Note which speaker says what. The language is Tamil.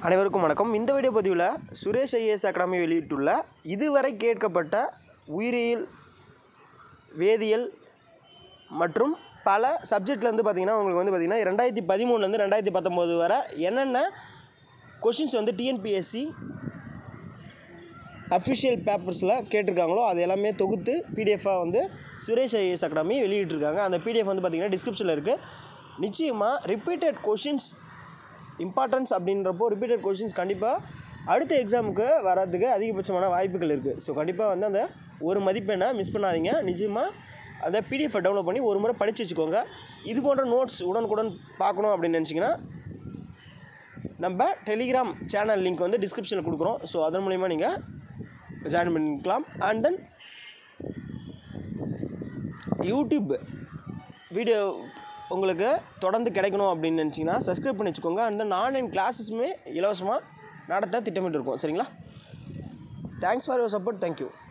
Speaker 1: அனைவருக்கும் வணக்கம் இந்த வீடியோ பதிவில் சுரேஷ் ஐஏஎஸ் அகாடமி வெளியிட்டுள்ள இதுவரை கேட்கப்பட்ட உயிரியல் வேதியியல் மற்றும் பல சப்ஜெக்ட்ல வந்து பார்த்திங்கன்னா உங்களுக்கு வந்து பார்த்திங்கன்னா ரெண்டாயிரத்தி பதிமூணுலேருந்து ரெண்டாயிரத்தி பத்தொம்போது வரை என்னென்ன கொஷின்ஸ் வந்து டிஎன்பிஎஸ்சி அஃபிஷியல் பேப்பர்ஸில் கேட்டிருக்காங்களோ அது எல்லாமே தொகுத்து பிடிஎஃபாக வந்து சுரேஷ் ஐஏஎஸ் அகாடமி வெளியிட்டிருக்காங்க அந்த பிடிஎஃப் வந்து பார்த்திங்கன்னா டிஸ்கிரிப்ஷனில் இருக்குது நிச்சயமாக ரிப்பீட்டட் கொஷின்ஸ் இம்பார்ட்டன்ஸ் அப்படின்றப்போ ரிப்பீட்டட் கொஷின்ஸ் கண்டிப்பாக அடுத்த எக்ஸாமுக்கு வர்றதுக்கு அதிகபட்சமான வாய்ப்புகள் இருக்குது ஸோ கண்டிப்பாக வந்து அந்த ஒரு மதிப்பெண்ணை மிஸ் பண்ணாதீங்க நிச்சயமாக அதை பிடிஎஃபை டவுன்லோட் பண்ணி ஒரு முறை படித்து வச்சுக்கோங்க இது போன்ற நோட்ஸ் உடனுக்குடன் பார்க்கணும் அப்படின்னு நினச்சிங்கன்னா நம்ம டெலிகிராம் சேனல் லிங்க் வந்து டிஸ்கிரிப்ஷனில் கொடுக்குறோம் ஸோ அதன் மூலிமா நீங்கள் ஜாயின் பண்ணிக்கலாம் அண்ட் தென் யூடியூப் வீடியோ உங்களுக்கு தொடர்ந்து கிடைக்கணும் அப்படின்னு நினச்சிங்கன்னா சப்ஸ்கிரைப் பண்ணி வச்சுக்கோங்க அண்ட் தென் ஆன்லைன் கிளாஸஸுமே இலவசமாக நடத்த திட்டமிட்டு இருக்கோம் சரிங்களா thanks for your support thank you